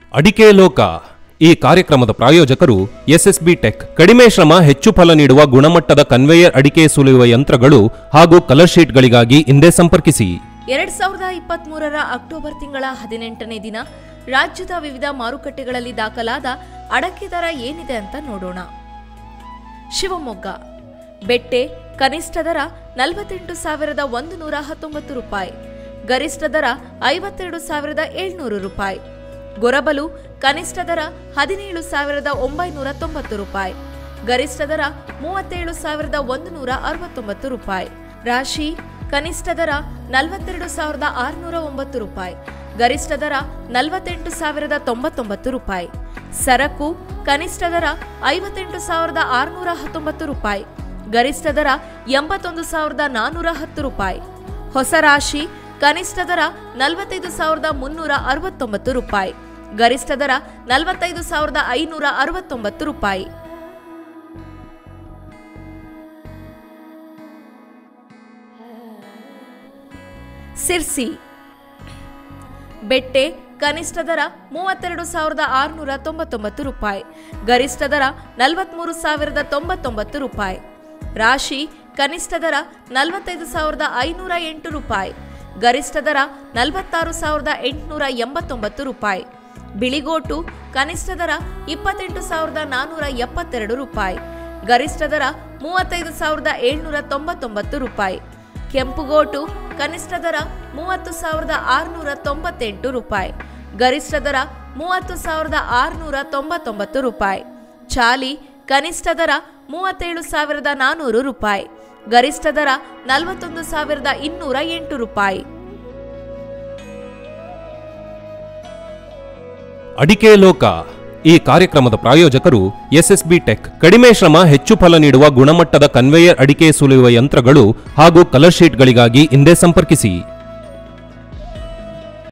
ಅಡಿಕೆ ಲೋಕ ಈ ಕಾರ್ಯಕ್ರಮದ ಪ್ರಾಯೋಜಕರು ಎಸ್ಎಸ್ಬಿ ಟೆಕ್ ಕಡಿಮೆ ಶ್ರಮ ಹೆಚ್ಚು ಫಲ ನೀಡುವ ಗುಣಮಟ್ಟದ ಕನ್ವೇಯರ್ ಅಡಿಕೆ ಸುಲಿಯುವ ಯಂತ್ರಗಳು ಹಾಗೂ ಕಲರ್ ಶೀಟ್ಗಳಿಗಾಗಿ ಹಿಂದೆ ಸಂಪರ್ಕಿಸಿ ಎರಡ್ ಸಾವಿರದ ಇಪ್ಪತ್ಮೂರರ ಅಕ್ಟೋಬರ್ ತಿಂಗಳ ಹದಿನೆಂಟನೇ ದಿನ ರಾಜ್ಯದ ವಿವಿಧ ಮಾರುಕಟ್ಟೆಗಳಲ್ಲಿ ದಾಖಲಾದ ಅಡಕೆ ದರ ಏನಿದೆ ಅಂತ ನೋಡೋಣ ಶಿವಮೊಗ್ಗ ಬೆಟ್ಟೆ ಕನಿಷ್ಠ ದರ ನಲವತ್ತೆಂಟು ಸಾವಿರದ ಒಂದು ನೂರ ಹತ್ತೊಂಬತ್ತು ರೂಪಾಯಿ ಗರಿಷ್ಠ ದರ ಐವತ್ತೆರಡು ಸಾವಿರದ ಏಳ್ನೂರು ರೂಪಾಯಿ ಗೊರಬಲು ಕನಿಷ್ಠ ದರ ಹದಿನೇಳು ಸಾವಿರದ ಒಂಬೈನೂರ ತೊಂಬತ್ತು ರೂಪಾಯಿ ಗರಿಷ್ಠ ದರ ಮೂವತ್ತೇಳು ಸಾವಿರದ ಒಂದು ನೂರ ಅರವತ್ತೊಂಬತ್ತು ರೂಪಾಯಿ ರಾಶಿ ಕನಿಷ್ಠ ದರ ನಲವತ್ತೆರಡು ಸಾವಿರದ ಆರುನೂರ ಒಂಬತ್ತು ರೂಪಾಯಿ ಗರಿಷ್ಠ ದರ ನಲವತ್ತೆಂಟು ಸಾವಿರದ ತೊಂಬತ್ತೊಂಬತ್ತು ರೂಪಾಯಿ ಸರಕು ಕನಿಷ್ಠ ದರ ಐವತ್ತೆಂಟು ಸಾವಿರದ ಆರುನೂರ ಹತ್ತೊಂಬತ್ತು ರೂಪಾಯಿ ಗರಿಷ್ಠ ದರ ಎಂಬತ್ತೊಂದು ಸಾವಿರದ ನಾನ್ನೂರ ಹತ್ತು ರೂಪಾಯಿ ಹೊಸ ರಾಶಿ ಕನಿಷ್ಠ ದರ ನಲವತ್ತೈದು ಸಾವಿರದ ಮುನ್ನೂರ ಅರವತ್ತೊಂಬತ್ತು ರೂಪಾಯಿ ಗರಿಷ್ಠ ದರ ನಲವತ್ತೈದು ಸಾವಿರದ ಐನೂರ ಅರವತ್ತೊಂಬತ್ತು ರೂಪಾಯಿ ಸಿರ್ಸಿ ಬೆಟ್ಟೆ ಕನಿಷ್ಠ ದರ ಮೂವತ್ತೆರಡು ಸಾವಿರದ ಆರುನೂರ ತೊಂಬತ್ತೊಂಬತ್ತು ರೂಪಾಯಿ ಗರಿಷ್ಠ ದರ ನಲವತ್ಮೂರು ಸಾವಿರದ ತೊಂಬತ್ತೊಂಬತ್ತು ರೂಪಾಯಿ ರಾಶಿ ಕನಿಷ್ಠ ದರ ನಲವತ್ತೈದು ಸಾವಿರದ ಐನೂರ ಎಂಟು ರೂಪಾಯಿ ಗರಿಷ್ಠ ದರ ನಲವತ್ತಾರು ಸಾವಿರದ ಎಂಟುನೂರ ಎಂಬತ್ತೊಂಬತ್ತು ರೂಪಾಯಿ ಬಿಳಿಗೋಟು ಕನಿಷ್ಠ ದರ ಇಪ್ಪತ್ತೆಂಟು ಸಾವಿರದ ನಾನ್ನೂರ ಎಪ್ಪತ್ತೆರಡು ರೂಪಾಯಿ ಗರಿಷ್ಠ ದರ ಮೂವತ್ತೈದು ಸಾವಿರದ ಏಳ್ನೂರ ತೊಂಬತ್ತೊಂಬತ್ತು ರೂಪಾಯಿ ಕೆಂಪುಗೋಟು ಕನಿಷ್ಠ ದರ ಮೂವತ್ತು ಸಾವಿರದ ಆರುನೂರ ತೊಂಬತ್ತೆಂಟು ರೂಪಾಯಿ ಗರಿಷ್ಠ ದರ ಮೂವತ್ತು ಸಾವಿರದ ಆರುನೂರ ತೊಂಬತ್ತೊಂಬತ್ತು ರೂಪಾಯಿ ಚಾಲಿ ಕನಿಷ್ಠ ದರ ಮೂವತ್ತೇಳು ಸಾವಿರದ ನಾನ್ನೂರು ರೂಪಾಯಿ ಗರಿಷ್ಠ ದರ ನಲವತ್ತೊಂದು ಸಾವಿರದ ಇನ್ನೂರ ಎಂಟು ರೂಪಾಯಿ ಅಡಿಕೆ ಲೋಕ ಈ ಕಾರ್ಯಕ್ರಮದ ಪ್ರಾಯೋಜಕರು ಎಸ್ಎಸ್ಬಿ ಟೆಕ್ ಕಡಿಮೆ ಶ್ರಮ ಹೆಚ್ಚು ಫಲ ನೀಡುವ ಗುಣಮಟ್ಟದ ಕನ್ವೇಯರ್ ಅಡಿಕೆ ಸುಲಿಯುವ ಯಂತ್ರಗಳು ಹಾಗೂ ಕಲರ್ ಶೀಟ್ಗಳಿಗಾಗಿ ಹಿಂದೆ ಸಂಪರ್ಕಿಸಿ